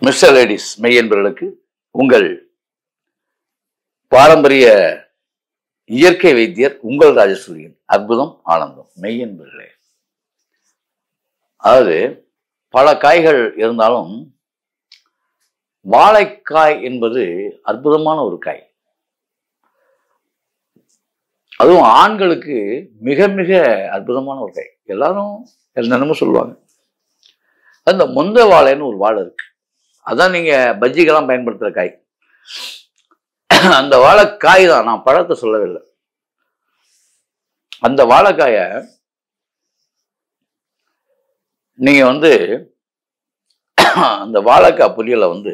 mister ladies மெய்யன்பர்களுக்கு உங்கள் பாரம்பரிய இயற்கை வைத்தியர் உங்கள் ராஜசூரியன் அற்புதம் ஆனந்தம் மெய்யன்பர்களே அதாவது பல காய்கள் இருந்தாலும் வாழைக்காய் என்பது அற்புதமான ஒரு காய் அதுவும் ஆண்களுக்கு மிக மிக அற்புதமான ஒரு காய் எல்லாரும் என்னென்னமோ சொல்லுவாங்க அந்த முந்த வாழைன்னு ஒரு வாழை இருக்கு அதான் நீங்க பஜ்ஜிக்கெல்லாம் பயன்படுத்துற காய் அந்த வாழைக்காய் தான் நான் பழத்தை சொல்லவில்லை அந்த வாழைக்காயை நீங்க வந்து அந்த வாழைக்காய் பொரியலை வந்து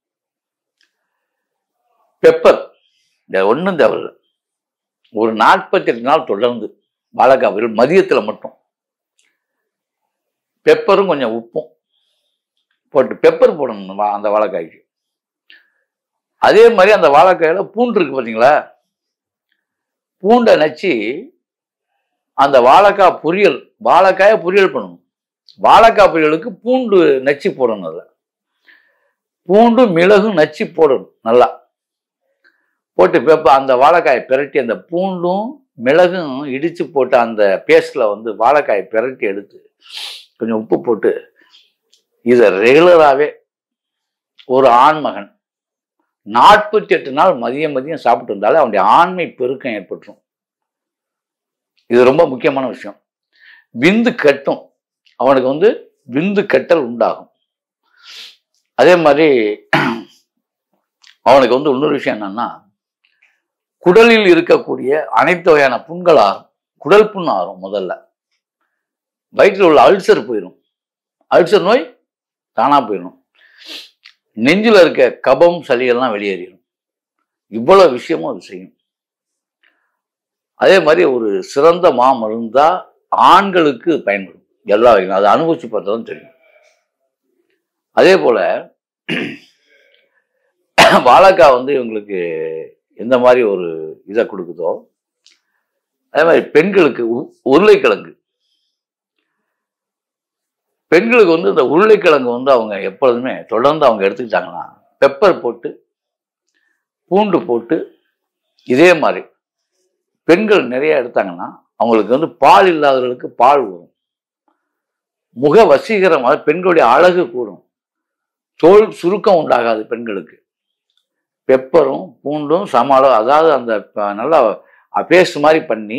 பெப்பர் ஒன்றும் தேவையில்லை ஒரு நாற்பத்தி எட்டு நாள் தொடர்ந்து வாழைக்காய் பொரியல் மதியத்தில் மட்டும் பெப்பரும் கொஞ்சம் உப்பும் போட்டு பெப்பர் போடணும் வா- அந்த வாழைக்காய்க்கு அதே மாதிரி அந்த வாழைக்காயில பூண்டு இருக்கு பார்த்தீங்களா பூண்டை நச்சு அந்த வாழைக்காய் பொரியல் வாழைக்காயை பொரியல் பண்ணணும் வாழைக்காய் பொரியலுக்கு பூண்டு நச்சு போடணும் அதில் பூண்டும் மிளகும் நச்சு போடணும் நல்லா போட்டு பெப்ப அந்த வாழைக்காயை பிரட்டி அந்த பூண்டும் மிளகும் இடிச்சு போட்டு அந்த பேஸ்ட்ல வந்து வாழைக்காயை பிரட்டி எடுத்து கொஞ்சம் உப்பு போட்டு இதை ரெகுலராகவே ஒரு ஆண்மகன் நாற்பத்தி எட்டு நாள் மதியம் மதியம் சாப்பிட்டு இருந்தாலே அவனுடைய ஆண்மை பெருக்கம் ஏற்பட்டுரும் இது ரொம்ப முக்கியமான விஷயம் விந்து கட்டும் அவனுக்கு வந்து விந்து கட்டல் உண்டாகும் அதே மாதிரி அவனுக்கு வந்து இன்னொரு விஷயம் என்னன்னா குடலில் இருக்கக்கூடிய அனைத்து வகையான புண்கள் ஆறும் குடல் புண் ஆறும் முதல்ல வயிற்றில் உள்ள அல்சர் போயிடும் அல்சர் நோய் தானா போயிடும் நெஞ்சில் இருக்க கபம் சளியெல்லாம் வெளியேறிடும் இவ்வளவு விஷயமும் அது செய்யும் அதே மாதிரி ஒரு சிறந்த மாமருந்தா ஆண்களுக்கு பயன்படும் எல்லா வகையிலும் அதை அனுபவிச்சு பார்த்தா தான் தெரியும் அதே போல வாழைக்காய் வந்து இவங்களுக்கு எந்த மாதிரி ஒரு இதை கொடுக்குதோ அதே மாதிரி பெண்களுக்கு உ- உருளைக்கிழங்கு பெண்களுக்கு வந்து இந்த உருளைக்கிழங்கு வந்து அவங்க எப்பொழுதுமே தொடர்ந்து அவங்க எடுத்துக்கிட்டாங்கன்னா பெப்பர் போட்டு பூண்டு போட்டு இதே மாதிரி பெண்கள் நிறைய எடுத்தாங்கன்னா அவங்களுக்கு வந்து பால் இல்லாதவர்களுக்கு பால் வரும் முக வசீகரம் அதாவது பெண்களுடைய அழகு கூடும் தோல் சுருக்கம் உண்டாகாது பெண்களுக்கு பெப்பரும் பூண்டும் சம அளவு அதாவது அந்த ப- நல்லா பேஸ்ட் மாதிரி பண்ணி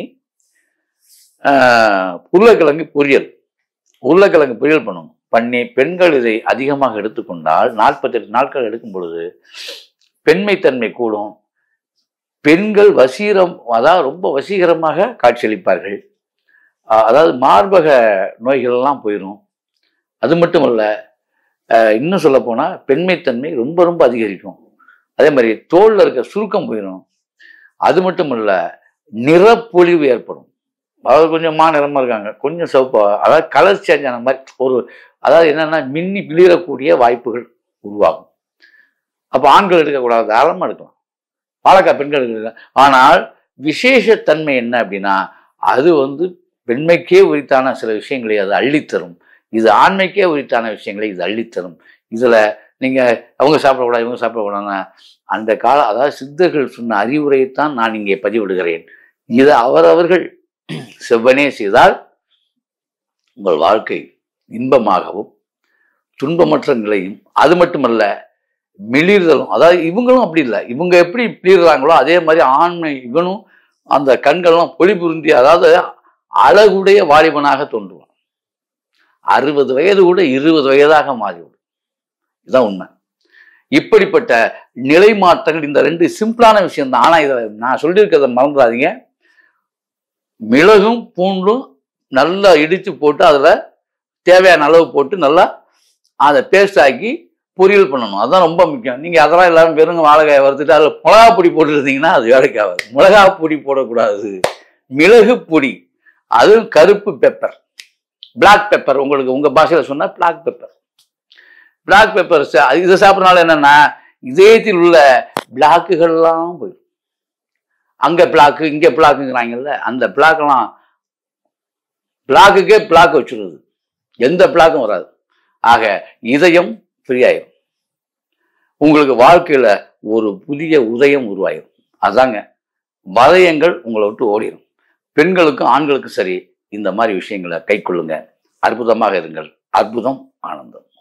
ஆஹ், உருளைக்கிழங்கு பொரியல் உருளைக்கிழங்கு பொரியல் பண்ணணும் பண்ணி பெண்கள் இதை அதிகமாக எடுத்துக்கொண்டால் நாற்பத்தெட்டு நாட்கள் எடுக்கும் பொழுது பெண்மைத்தன்மை கூடும் பெண்கள் வசீரம் அதாவது ரொம்ப வசீகரமாக காட்சியளிப்பார்கள் ஆஹ் அதாவது மார்பக நோய்கள் எல்லாம் போயிடும் அது மட்டும் இல்ல ஆஹ் இன்னும் சொல்ல போனா பெண்மைத்தன்மை ரொம்ப ரொம்ப அதிகரிக்கும் அதே மாதிரி தோல்ல இருக்க சுருக்கம் போயிடும் அது மட்டும் இல்ல நிறப்பொழிவு ஏற்படும் அதாவது கொஞ்சம் மாநிறமா இருக்காங்க கொஞ்சம் சிவப்பா அதாவது கலர் சேஞ்ச் ஆன மாதிரி ஒரு அதாவது என்னன்னா மின்னி பிளிரக்கூடிய வாய்ப்புகள் உருவாகும் அப்போ ஆண்கள் எடுக்கக்கூடாது தாராளமாக எடுக்கலாம் பாலக்காய் பெண்கள் எடுக்கலாம் ஆனால் விசேஷத்தன்மை என்ன அப்படின்னா அது வந்து பெண்மைக்கே உரித்தான சில விஷயங்களை அது அள்ளித்தரும் இது ஆண்மைக்கே உரித்தான விஷயங்களை இது அள்ளித்தரும் இதுல நீங்க அவங்க சாப்பிடக்கூடாது இவங்க சாப்பிடக்கூடாதுன்னா அந்த கால அதாவது சித்தர்கள் சொன்ன அறிவுரையைத்தான் நான் இங்கே பதிவிடுகிறேன் இது அவரவர்கள் செவ்வனே செய்தால் உங்கள் வாழ்க்கை இன்பமாகவும் துன்பமற்ற நிலையும் அது மட்டுமல்ல மிளிர்தலும் அதாவது இவங்களும் அப்படி இல்லை இவங்க எப்படி பிளிர்றாங்களோ அதே மாதிரி ஆண்மை இவனும் அந்த கண்கள்லாம் பொலி புரிந்தி அதாவது அழகுடைய வாலிபனாக தோன்றுவான் அறுபது வயது கூட இருபது வயதாக மாறிவிடும் இதுதான் உண்மை இப்படிப்பட்ட நிலை மாற்றங்கள் இந்த ரெண்டு சிம்பிளான விஷயம் தான் ஆனா இதை நான் சொல்லியிருக்கிறத மறந்துடாதீங்க மிளகும் பூண்டும் நல்லா இடித்து போட்டு அதில் தேவையான அளவு போட்டு நல்லா அதை பேஸ்ட் ஆக்கி பொரியல் பண்ணணும் அதுதான் ரொம்ப முக்கியம் நீங்கள் அதெல்லாம் எல்லாரும் வெறுங்க வாழைக்காயை வறுத்துட்டு அதில் மிளகா பொடி போட்டுருந்தீங்கன்னா அது வேலைக்கு ஆகாது மிளகா பொடி போடக்கூடாது மிளகு பொடி அதுவும் கருப்பு பெப்பர் பிளாக் பெப்பர் உங்களுக்கு உங்கள் பாஷையில் சொன்னால் பிளாக் பெப்பர் பிளாக் பெப்பர் இதை சாப்பிட்றனால என்னன்னா இதயத்தில் உள்ள பிளாக்குகள்லாம் போயிடும் அங்கே பிளாக்கு இங்கே பிளாக்குங்கிறாங்கல்ல அந்த பிளாக்கெல்லாம் பிளாக்குக்கே பிளாக் வச்சுருது எந்த பிளாக்கும் வராது ஆக இதயம் ஃப்ரீ ஆயிரும் உங்களுக்கு வாழ்க்கையில ஒரு புதிய உதயம் உருவாயிரும் அதாங்க வதயங்கள் உங்களை விட்டு ஓடிடும் பெண்களுக்கும் ஆண்களுக்கும் சரி இந்த மாதிரி விஷயங்களை கைக்கொள்ளுங்க அற்புதமாக இருங்கள் அற்புதம் ஆனந்தம்